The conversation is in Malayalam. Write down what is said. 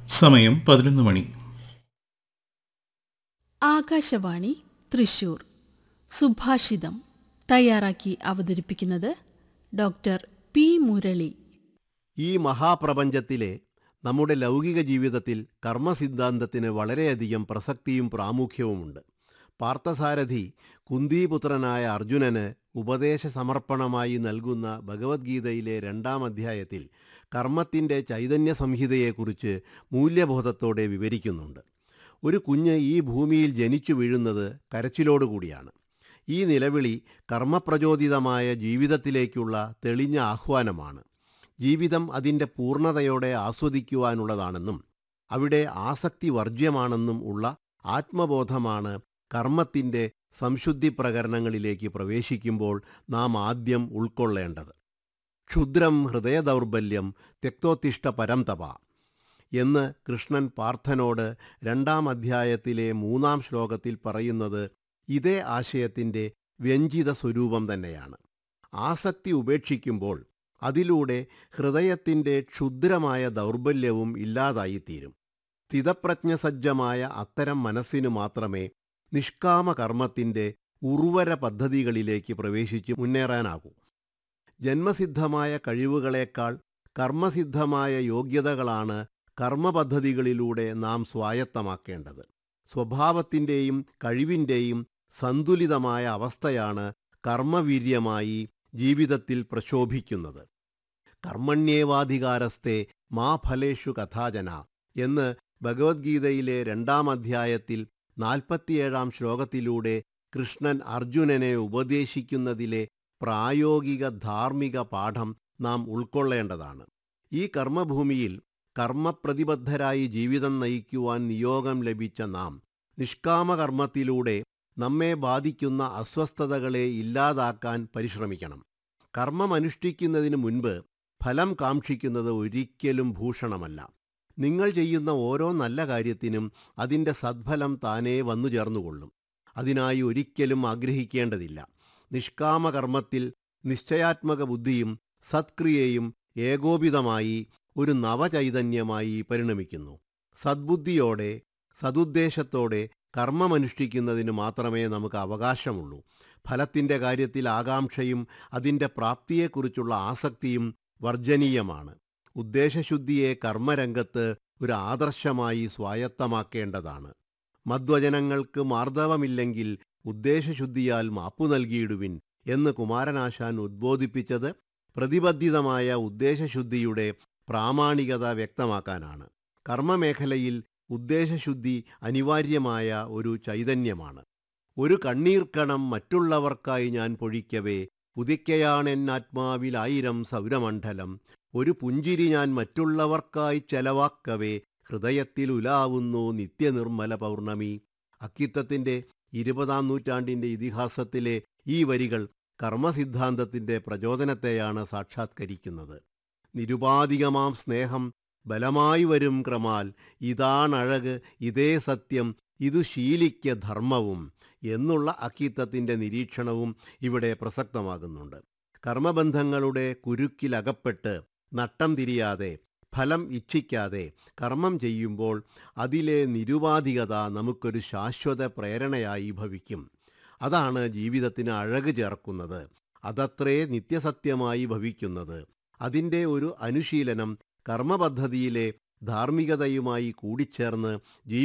സമയം പതിനൊന്ന് മണി ആകാശവാണി തൃശൂർ സുഭാഷിതം തയ്യാറാക്കി അവതരിപ്പിക്കുന്നത് ഡോക്ടർ പി മുരളി ഈ മഹാപ്രപഞ്ചത്തിലെ നമ്മുടെ ലൗകിക ജീവിതത്തിൽ കർമ്മസിദ്ധാന്തത്തിന് വളരെയധികം പ്രസക്തിയും പ്രാമുഖ്യവുമുണ്ട് പാർത്ഥസാരഥി കുന്തിപുത്രനായ അർജുനന് ഉപദേശ സമർപ്പണമായി നൽകുന്ന ഭഗവത്ഗീതയിലെ രണ്ടാം അധ്യായത്തിൽ കർമ്മത്തിൻ്റെ ചൈതന്യ സംഹിതയെക്കുറിച്ച് മൂല്യബോധത്തോടെ വിവരിക്കുന്നുണ്ട് ഒരു കുഞ്ഞ് ഈ ഭൂമിയിൽ ജനിച്ചു വീഴുന്നത് കരച്ചിലോടുകൂടിയാണ് ഈ നിലവിളി കർമ്മപ്രചോദിതമായ ജീവിതത്തിലേക്കുള്ള തെളിഞ്ഞ ആഹ്വാനമാണ് ജീവിതം അതിൻ്റെ പൂർണ്ണതയോടെ ആസ്വദിക്കുവാനുള്ളതാണെന്നും അവിടെ ആസക്തി വർജ്യമാണെന്നും ഉള്ള ആത്മബോധമാണ് കർമ്മത്തിൻ്റെ സംശുദ്ധി പ്രകരണങ്ങളിലേക്ക് പ്രവേശിക്കുമ്പോൾ നാം ആദ്യം ഉൾക്കൊള്ളേണ്ടത് ക്ഷുദ്രം ഹൃദയദൗർബല്യം തെക്തോത്തിഷ്ട പരം തപ എന്ന് കൃഷ്ണൻ പാർത്ഥനോട് രണ്ടാം അധ്യായത്തിലെ മൂന്നാം ശ്ലോകത്തിൽ പറയുന്നത് ഇതേ ആശയത്തിൻ്റെ വ്യഞ്ജിത സ്വരൂപം തന്നെയാണ് ആസക്തി ഉപേക്ഷിക്കുമ്പോൾ അതിലൂടെ ഹൃദയത്തിൻ്റെ ക്ഷുദ്രമായ ദൗർബല്യവും ഇല്ലാതായിത്തീരും സ്ഥിതപ്രജ്ഞസജ്ജമായ അത്തരം മനസ്സിനു മാത്രമേ നിഷ്കാമ കർമ്മത്തിൻ്റെ ഉർവര പദ്ധതികളിലേക്ക് പ്രവേശിച്ച് മുന്നേറാനാകൂ ജന്മസിദ്ധമായ കഴിവുകളേക്കാൾ കർമ്മസിദ്ധമായ യോഗ്യതകളാണ് കർമ്മപദ്ധതികളിലൂടെ നാം സ്വായത്തമാക്കേണ്ടത് സ്വഭാവത്തിൻ്റെയും കഴിവിൻ്റെയും സന്തുലിതമായ അവസ്ഥയാണ് കർമ്മവീര്യമായി ജീവിതത്തിൽ പ്രശോഭിക്കുന്നത് കർമ്മണ്യേവാധികാരസ്ഥെ മാ ഫലേഷു കഥാജന എന്ന് ഭഗവത്ഗീതയിലെ രണ്ടാം അധ്യായത്തിൽ നാൽപ്പത്തിയേഴാം ശ്ലോകത്തിലൂടെ കൃഷ്ണൻ അർജുനനെ ഉപദേശിക്കുന്നതിലെ പ്രായോഗിക ധാർമ്മിക പാഠം നാം ഉൾക്കൊള്ളേണ്ടതാണ് ഈ കർമ്മഭൂമിയിൽ കർമ്മപ്രതിബദ്ധരായി ജീവിതം നയിക്കുവാൻ നിയോഗം ലഭിച്ച നാം നിഷ്കാമകർമ്മത്തിലൂടെ നമ്മെ ബാധിക്കുന്ന അസ്വസ്ഥതകളെ ഇല്ലാതാക്കാൻ പരിശ്രമിക്കണം കർമ്മമനുഷ്ഠിക്കുന്നതിന് മുൻപ് ഫലം കാക്ഷിക്കുന്നത് ഒരിക്കലും ഭൂഷണമല്ല നിങ്ങൾ ചെയ്യുന്ന ഓരോ നല്ല കാര്യത്തിനും അതിൻ്റെ സദ്ഫലം താനേ വന്നു ചേർന്നുകൊള്ളും അതിനായി ഒരിക്കലും ആഗ്രഹിക്കേണ്ടതില്ല നിഷ്കാമകർമ്മത്തിൽ നിശ്ചയാത്മക ബുദ്ധിയും സത്ക്രിയയും ഏകോപിതമായി ഒരു നവചൈതന്യമായി പരിണമിക്കുന്നു സദ്ബുദ്ധിയോടെ സതുദ്ദേശത്തോടെ കർമ്മമനുഷ്ഠിക്കുന്നതിന് മാത്രമേ നമുക്ക് അവകാശമുള്ളൂ ഫലത്തിൻ്റെ കാര്യത്തിൽ ആകാംക്ഷയും അതിൻ്റെ പ്രാപ്തിയെക്കുറിച്ചുള്ള ആസക്തിയും വർജനീയമാണ് ഉദ്ദേശശുദ്ധിയെ കർമ്മരംഗത്ത് ഒരു ആദർശമായി സ്വായത്തമാക്കേണ്ടതാണ് മദ്വചനങ്ങൾക്ക് മാർദ്ദവമില്ലെങ്കിൽ ഉദ്ദേശശുദ്ധിയാൽ മാപ്പു നൽകിയിടുവിൻ എന്ന് കുമാരനാശാൻ ഉദ്ബോധിപ്പിച്ചത് പ്രതിബദ്ധിതമായ ഉദ്ദേശശുദ്ധിയുടെ പ്രാമാണികത വ്യക്തമാക്കാനാണ് കർമ്മമേഖലയിൽ ഉദ്ദേശശുദ്ധി അനിവാര്യമായ ഒരു ചൈതന്യമാണ് ഒരു കണ്ണീർക്കണം മറ്റുള്ളവർക്കായി ഞാൻ പൊഴിക്കവേ ഉദിക്കയാണെന്നാത്മാവിലായിരം സൗരമണ്ഡലം ഒരു പുഞ്ചിരി ഞാൻ മറ്റുള്ളവർക്കായി ചെലവാക്കവേ ഹൃദയത്തിൽ ഉലാവുന്നു നിത്യനിർമ്മല പൗർണമി അക്കിത്തത്തിൻ്റെ ഇരുപതാം നൂറ്റാണ്ടിൻ്റെ ഇതിഹാസത്തിലെ ഈ വരികൾ കർമ്മസിദ്ധാന്തത്തിൻ്റെ പ്രചോദനത്തെയാണ് സാക്ഷാത്കരിക്കുന്നത് നിരുപാധികമാം സ്നേഹം ബലമായി വരും ക്രമാൽ ഇതാണഴക് ഇതേ സത്യം ഇതു ശീലിക്ക ധർമ്മവും എന്നുള്ള അക്കിത്തത്തിൻ്റെ നിരീക്ഷണവും ഇവിടെ പ്രസക്തമാകുന്നുണ്ട് കർമ്മബന്ധങ്ങളുടെ കുരുക്കിലകപ്പെട്ട് നട്ടം തിരിയാതെ ഫലം ഇച്ഛിക്കാതെ കർമ്മം ചെയ്യുമ്പോൾ അതിലെ നിരുപാധികത നമുക്കൊരു ശാശ്വത പ്രേരണയായി ഭവിക്കും അതാണ് ജീവിതത്തിന് അഴക് ചേർക്കുന്നത് അതത്രേ നിത്യസത്യമായി ഭവിക്കുന്നത് അതിൻ്റെ ഒരു അനുശീലനം കർമ്മപദ്ധതിയിലെ ധാർമ്മികതയുമായി കൂടിച്ചേർന്ന്